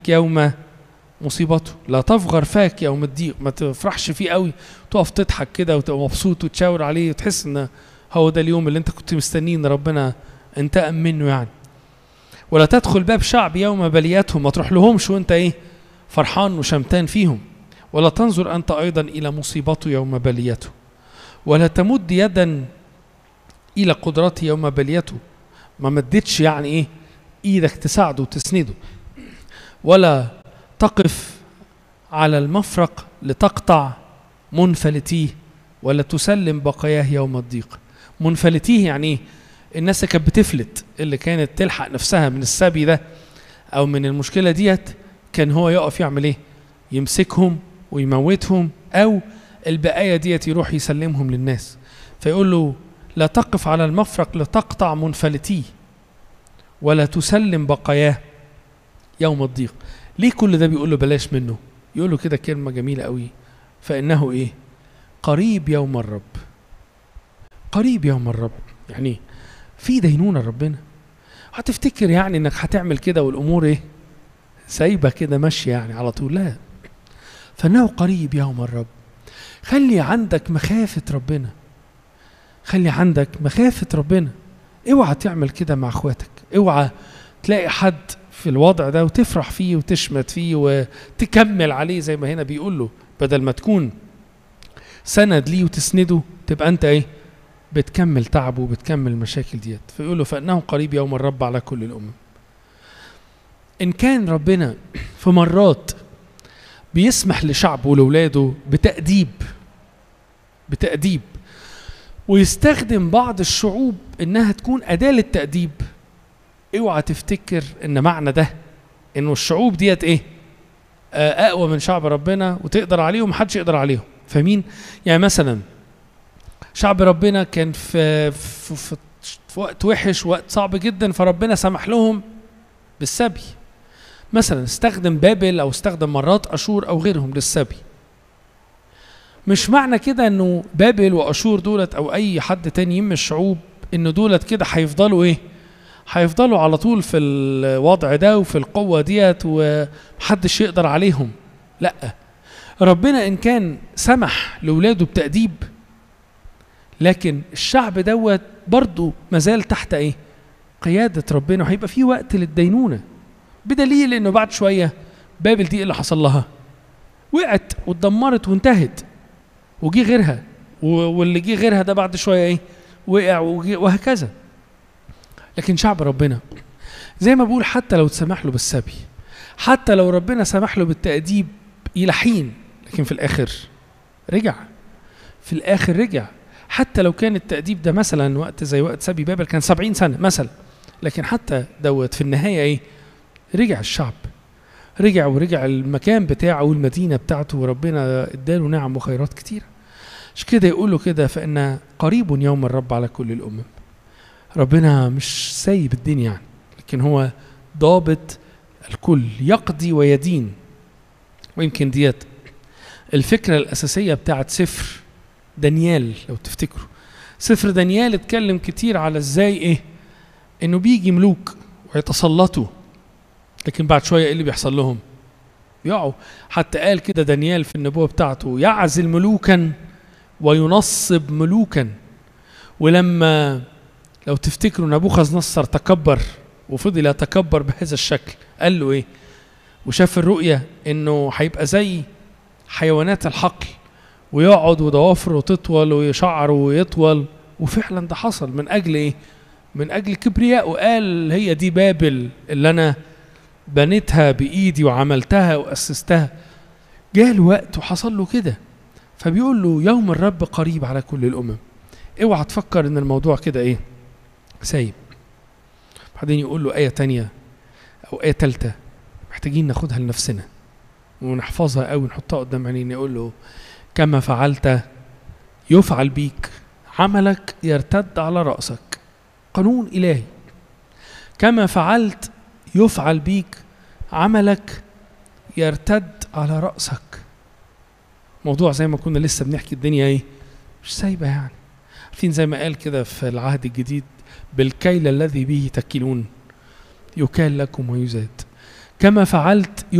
يوم مصيبته لا تفغر فاك يوم الضيق ما تفرحش فيه قوي تقف تضحك كده وتبقى مبسوط وتشاور عليه وتحس ان هو ده اليوم اللي انت كنت مستنيه ان ربنا انتقم منه يعني ولا تدخل باب شعب يوم بلياتهم ما تروح لهمش وانت ايه فرحان وشمتان فيهم ولا تنظر انت ايضا الى مصيبته يوم بليته ولا تمد يدا الى قدرته يوم بليته ما مدتش يعني ايه ايدك تساعده وتسنده ولا تقف على المفرق لتقطع منفلتيه ولا تسلم بقاياه يوم الضيق منفلتيه يعني ايه الناس اللي كانت بتفلت اللي كانت تلحق نفسها من السبي ده او من المشكله ديت كان هو يقف يعمل ايه يمسكهم ويموتهم او البقايا ديت يروح يسلمهم للناس فيقول له لا تقف على المفرق لتقطع منفلتيه ولا تسلم بقاياه يوم الضيق ليه كل ده بيقول له بلاش منه يقول له كده كلمة جميلة قوي فإنه إيه قريب يوم الرب قريب يوم الرب يعني في دينونة ربنا هتفتكر يعني انك هتعمل كده والامور ايه سايبه كده ماشيه يعني على طول لا فانه قريب يوم الرب خلي عندك مخافه ربنا خلي عندك مخافه ربنا اوعى تعمل كده مع اخواتك اوعى تلاقي حد في الوضع ده وتفرح فيه وتشمت فيه وتكمل عليه زي ما هنا بيقول له بدل ما تكون سند ليه وتسنده تبقى انت ايه بتكمل تعبه وبتكمل المشاكل ديت فيقول له فانه قريب يوم الرب على كل الامم ان كان ربنا في مرات بيسمح لشعبه ولاولاده بتاديب بتاديب ويستخدم بعض الشعوب انها تكون اداه للتاديب اوعى تفتكر ان معنى ده انه الشعوب ديت ايه آه، اقوى من شعب ربنا وتقدر عليهم محدش يقدر عليهم فمين يعني مثلا شعب ربنا كان في في, في, في وقت وحش وقت صعب جدا فربنا سمح لهم بالسبي مثلا استخدم بابل او استخدم مرات اشور او غيرهم للسبي مش معنى كده انه بابل واشور دولت او اي حد تاني من الشعوب ان دولت كده هيفضلوا ايه هيفضلوا على طول في الوضع ده وفي القوة ديت ومحدش يقدر عليهم لا ربنا ان كان سمح لاولاده بتأديب لكن الشعب دوت برضه مازال تحت ايه قيادة ربنا وهيبقى في وقت للدينونة بدليل انه بعد شوية بابل دي إيه اللي حصل لها وقعت واتدمرت وانتهت وجي غيرها و- واللي جه غيرها ده بعد شوية ايه وقع وجي وهكذا لكن شعب ربنا زي ما بقول حتى لو تسمح له بالسبي حتى لو ربنا سمح له بالتأديب إلى حين لكن في الآخر رجع في الآخر رجع حتى لو كان التأديب ده مثلا وقت زي وقت سبي بابل كان سبعين سنة مثلا لكن حتى دوت في النهاية إيه رجع الشعب رجع ورجع المكان بتاعه والمدينة بتاعته وربنا اداله نعم وخيرات كتيرة مش كده يقولوا كده فإن قريب يوم الرب على كل الأمم ربنا مش سايب الدنيا يعني لكن هو ضابط الكل يقضي ويدين ويمكن ديت الفكرة الأساسية بتاعت سفر دانيال لو تفتكروا سفر دانيال اتكلم كتير على ازاي ايه انه بيجي ملوك ويتسلطوا لكن بعد شوية ايه اللي بيحصل لهم يقعوا حتى قال كده دانيال في النبوة بتاعته يعزل ملوكا وينصب ملوكا ولما لو تفتكروا نبوخذ نصر تكبر وفضل يتكبر بهذا الشكل قال له ايه وشاف الرؤية انه هيبقى زي حيوانات الحقل ويقعد وضوافره تطول وشعره ويطول وفعلا ده حصل من اجل ايه من اجل كبرياء وقال هي دي بابل اللي انا بنيتها بايدي وعملتها واسستها جاء الوقت وحصل له كده فبيقول له يوم الرب قريب على كل الامم اوعى تفكر ان الموضوع كده ايه سايب بعدين يقول له آية تانية أو آية تالتة محتاجين ناخدها لنفسنا ونحفظها قوي نحطها قدام عينينا يقول له كما فعلت يفعل بيك عملك يرتد على رأسك قانون إلهي كما فعلت يفعل بيك عملك يرتد على رأسك موضوع زي ما كنا لسه بنحكي الدنيا ايه مش سايبة يعني عارفين زي ما قال كده في العهد الجديد بالكيل الذي به تكلون يكال لكم ويزاد كما فعلت